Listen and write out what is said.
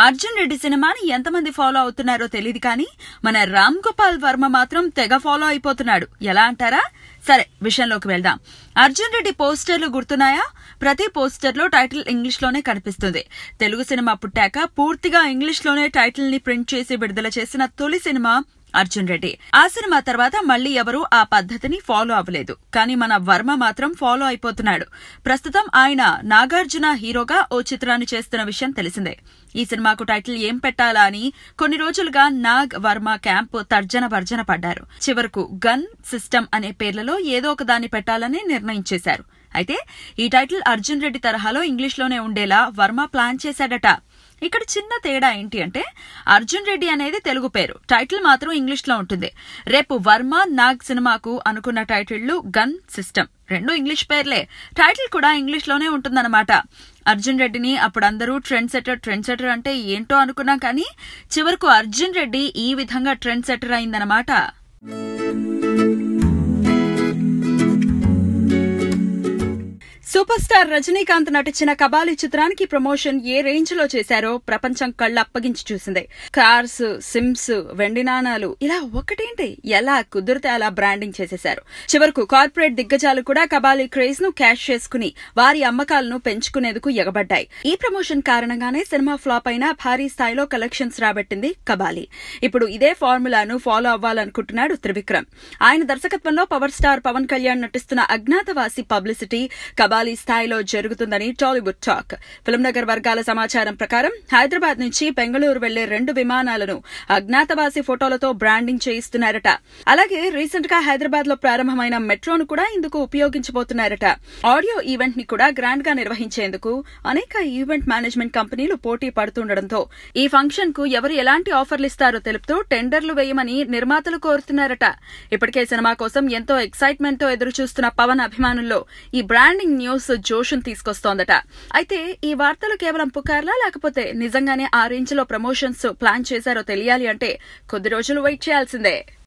అర్జున్ రెడ్డి సినిమాని ఎంతమంది ఫాలో అవుతున్నారో తెలియదు కానీ మన రామ్ గోపాల్ వర్మ మాత్రం తెగ ఫాలో అయిపోతున్నాడు ఎలా అంటారా సరే విషయంలోకి వెళ్దాం అర్జున్ రెడ్డి పోస్టర్లు గుర్తున్నాయా ప్రతి పోస్టర్లో టైటిల్ ఇంగ్లీష్ లోనే కనిపిస్తుంది తెలుగు సినిమా పుట్టాక పూర్తిగా ఇంగ్లీష్ లోనే టైటిల్ ని ప్రింట్ చేసి విడుదల చేసిన తొలి సినిమా అర్జున్ రెడ్డి ఆ సినిమా తర్వాత మళ్లీ ఎవరూ ఆ పద్ధతిని ఫాలో అవ్వలేదు కానీ మన వర్మ మాత్రం ఫాలో అయిపోతున్నాడు ప్రస్తుతం ఆయన నాగార్జున హీరోగా ఓ చిత్రాన్ని చేస్తున్న విషయం తెలిసిందే ఈ సినిమాకు టైటిల్ ఏం పెట్టాలా అని కొన్ని రోజులుగా నాగ్ వర్మ క్యాంప్ తర్జన భర్జన పడ్డారు చివరకు గన్ సిస్టమ్ అనే పేర్లలో ఏదో ఒక దాన్ని పెట్టాలని నిర్ణయించేశారు అయితే ఈ టైటిల్ అర్జున్ రెడ్డి తరహాలో ఇంగ్లీష్లోనే ఉండేలా వర్మ ప్లాన్ చేశాడట ఇక్కడ చిన్న తేడా ఏంటి అంటే అర్జున్ రెడ్డి అనేది తెలుగు పేరు టైటిల్ మాత్రం ఇంగ్లీష్ లో ఉంటుంది రేపు వర్మ నాగ్ సినిమాకు అనుకున్న టైటిళ్లు గన్ సిస్టమ్ రెండు ఇంగ్లీష్ పేర్లే టైటిల్ కూడా ఇంగ్లీష్ లోనే ఉంటుందన్నమాట అర్జున్ రెడ్డిని అప్పుడు అందరూ ట్రెండ్ సెటర్ ట్రెండ్ సెటర్ అంటే ఏంటో అనుకున్నాం కానీ చివరకు అర్జున్ రెడ్డి ఈ విధంగా ట్రెండ్ సెటర్ అయిందన్నమాట సూపర్ స్టార్ రజనీకాంత్ నటించిన కబాలి చిత్రానికి ప్రమోషన్ ఏ రేంజ్ లో చేశారో ప్రపంచం కళ్ళు అప్పగించి చూసింది కార్స్ సిమ్స్ వెండి నాణాలు ఇలా ఒకటేంటి ఎలా కుదిరితే అలా బ్రాండింగ్ చేసేశారు చివరకు కార్పొరేట్ దిగ్గజాలు కూడా కబాలి క్రేజ్ ను క్యాష్ చేసుకుని వారి అమ్మకాలను పెంచుకునేందుకు ఎగబడ్డాయి ఈ ప్రమోషన్ కారణంగానే సినిమా ఫ్లాప్ అయినా భారీ స్థాయిలో కలెక్షన్స్ రాబట్టింది కబాలి ఇప్పుడు ఇదే ఫార్ములాను ఫాలో అవ్వాలనుకుంటున్నాడు త్రివిక్రమ్ ఆయన దర్శకత్వంలో పవర్ స్టార్ పవన్ కళ్యాణ్ నటిస్తున్న అజ్ఞాతవాసి పబ్లిసిటీ కబాలి స్థాయిలో జరుగుతుందని టాలీవుడ్ టాక్ ఫిల్మ్నగర్ వర్గాల సమాచారం ప్రకారం హైదరాబాద్ నుంచి బెంగళూరు వెళ్లే రెండు విమానాలను అజ్ఞాతవాసి ఫోటోలతో బ్రాండింగ్ చేయిస్తున్నారట అలాగే రీసెంట్ గా హైదరాబాద్ లో ప్రారంభమైన మెట్రోను కూడా ఇందుకు ఉపయోగించబోతున్నారట ఆడియో ఈవెంట్ ని కూడా గ్రాండ్ గా నిర్వహించేందుకు అనేక ఈవెంట్ మేనేజ్మెంట్ కంపెనీలు పోటీ పడుతుండటంతో ఈ ఫంక్షన్ కు ఎవరు ఎలాంటి ఆఫర్లు ఇస్తారో తెలుపుతూ టెండర్లు వేయమని నిర్మాతలు కోరుతున్నారట ఇప్పటికే సినిమా కోసం ఎంతో ఎక్సైట్మెంట్ తో ఎదురు చూస్తున్న పవన్ అభిమానుల్లో ఈ బ్రాండింగ్ న్యూస్ జోషును తీసుకొస్తోందట అయితే ఈ వార్తలు కేవలం పుకార్లా లేకపోతే నిజంగానే ఆ రేంజ్ లో ప్రమోషన్స్ ప్లాన్ చేశారో తెలియాలి అంటే కొద్ది రోజులు వెయిట్ చేయాల్సిందే